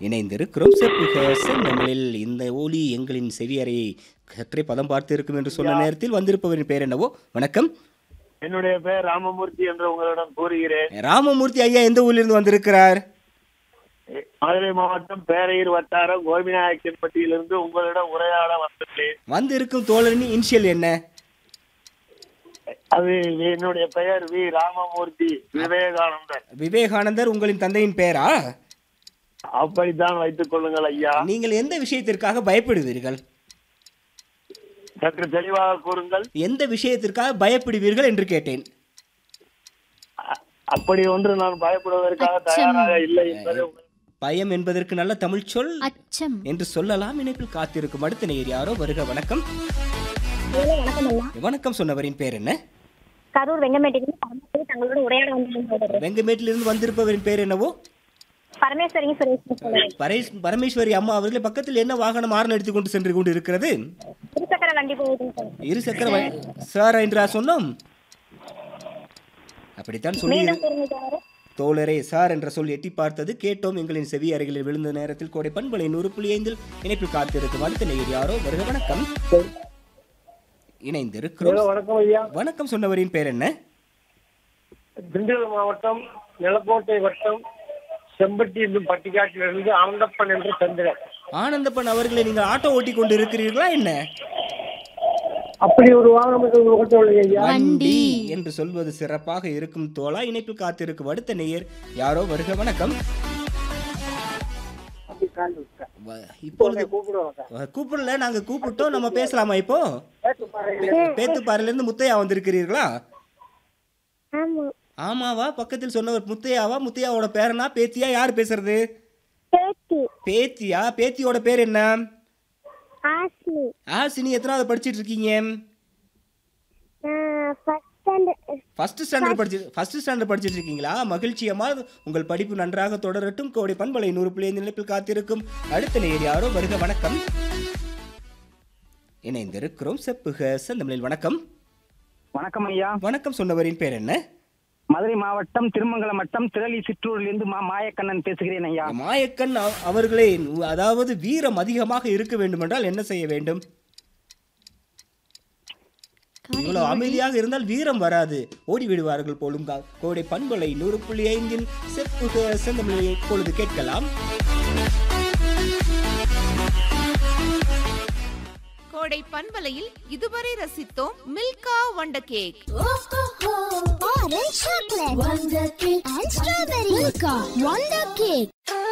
இணைந்திருக்கிறோம் செப்புக செந்தமிழில் இந்த ஒலி எங்களின் செவியறையை கற்றை பதம் பார்த்து இருக்கும் என்று சொன்ன நேரத்தில் வந்திருப்பவரின் பேர் என்னவோ வணக்கம் என்னுடைய பெயர் ராமமூர்த்தி என்று உங்களிடம் கூறுகிறேன் ராமமூர்த்தி ஐயா எந்த ஊரிலிருந்து வந்திருக்கிறார் மதுரை மாவட்டம் பேரையூர் வட்டாரம் கோபிநாயக்கன்பட்டியிலிருந்து உங்களிடம் உரையாட வந்துள்ளேன் வந்திருக்கும் தோழரின் இனிஷியல் என்ன அது என்னுடைய பெயர் வி ராமமூர்த்தி விவேகானந்தர் விவேகானந்தர் உங்களின் தந்தையின் பெயரா அப்படித்தான் வைத்துக் கொள்ளுங்கள் ஐயா நீங்கள் எந்த விஷயத்திற்காக பயப்படுவீர்கள் சற்று தெளிவாக கூறுங்கள் எந்த விஷயத்திற்காக பயப்படுவீர்கள் என்று கேட்டேன் அ- அப்படி ஒன்று நான் பயப்படுவதற்காக தயாராக இல்லை என்பதை உங்கள் பயம் என்பதற்கு நல்ல தமிழ் சொல் அச்சம் என்று சொல்லலாம் இணைப்பில் காத்திருக்கும் அடுத்த நேர் யாரோ வருக வணக்கம் வணக்கம் அண்ணா வணக்கம் சொன்னவரின் பேர் என்ன கரூர் வெங்கமேட்டிலிருந்து பரமேஸ்வரி தங்களோட உரையாட வந்திருந்தது வெங்கமேட்டிலிருந்து வந்திருப்பவரின் பேர் என்னவோ பரமேஸ்வரியும் சுரேஷ் சொல்லுங்க பரேஷ் பரமேஸ்வரி அம்மா அவர்களே பக்கத்தில் என்ன வாகனம் ஆரணம் எடுத்துக் கொண்டு சென்று கொண்டு இருக்கிறது இருசக்கர வண்டி போகுதுன்னு சொல்லுங்க இரு சக்கர வ- சார் என்றா சொன்னோம் அப்படித்தான் சொல்லி மீண்டும் கூறுங்க சார் தோழரே சார் என்ற சொல் எட்டி பார்த்தது கேட்டோம் எங்களின் செவி அறைகளில் விழுந்த நேரத்தில் கோடை பண்பலை நூறு புள்ளி ஐந்தில் இணைப்பில் காத்திருக்கும் அடுத்த நேர் யாரோ வருக வணக்கம் இணைந்திருக்கிறோம் வணக்கம் ஐயா வணக்கம் சொன்னவரின் பேர் என்ன திண்டுக்கல் மாவட்டம் நிலக்கோட்டை வட்டம் செம்பட்டி என்னும் பட்டிக்காட்டிலிருந்து ஆனந்தப்பன் என்று சந்திரன் ஆனந்தப்பன் அவர்களை நீங்கள் ஆட்டோ ஓட்டி கொண்டு இருக்கிறீர்களா என்ன அப்படி ஒரு வாகனம் ஓட்டவில்லை ஐயா வண்டி என்று சொல்வது சிறப்பாக இருக்கும் தோழா இணைப்பில் காத்திருக்கும் அடுத்த நேயர் யாரோ வருக வணக்கம் வ- இப்பொழுது வ- கூப்பிடல நாங்க கூப்பிட்டோம் நம்ம பேசலாமா இப்போ பேத்துப்பாறையில இருந்து முத்தையா வந்திருக்கிறீர்களா ஆமா ஆமாவா பக்கத்தில் சொன்னவர் முத்தையாவா முத்தையாவோட பேரனா பேத்தியா யார் பேசுறது பேத்தி பேத்தியா பேத்தியோட பேர் என்ன ஆஸ்மி ஆசினி எத்தனாவது படிச்சிட்டு இருக்கீங்க ஃபர்ஸ்ட் ஸ்டாண்டர்ட் ஃபர்ஸ்ட் ஸ்டாண்டர்ட் படிச்சு ஃபர்ஸ்ட் ஸ்டாண்டர்ட் படிச்சிட்டு இருக்கீங்களா மகிழ்ச்சியமா உங்கள் படிப்பு நன்றாக தொடரட்டும் கோடை பண்பலை நூறு புள்ளி ஐந்து நிலைப்பில் காத்திருக்கும் அடுத்த நேர் யாரோ வருக வணக்கம் இணைந்திருக்கிறோம் செப்புக செந்தமிழில் வணக்கம் வணக்கம் ஐயா வணக்கம் சொன்னவரின் பேர் என்ன மதுரை மாவட்டம் திருமங்கலம் வட்டம் திரளி சிற்றூரிலிருந்து மா மாயக்கண்ணன் பேசுகிறேன் ஐயா மாயக்கண் அவ- அவர்களே அதாவது வீரம் அதிகமாக இருக்க வேண்டுமென்றால் என்ன செய்ய வேண்டும் இவ்வளவு அமைதியாக இருந்தால் வீரம் வராது ஓடி விடுவார்கள் போலும் கா- கோடை பண்பலை நூறு புள்ளி ஐந்தில் செப்புக செந்தமிழை இப்பொழுது கேட்கலாம் கோடை பண்பலையில் இதுவரை ரசித்தோம் Milka wonder cake Orange chocolate, Wonder Cake, and Strawberry Milka, Wonder Cake.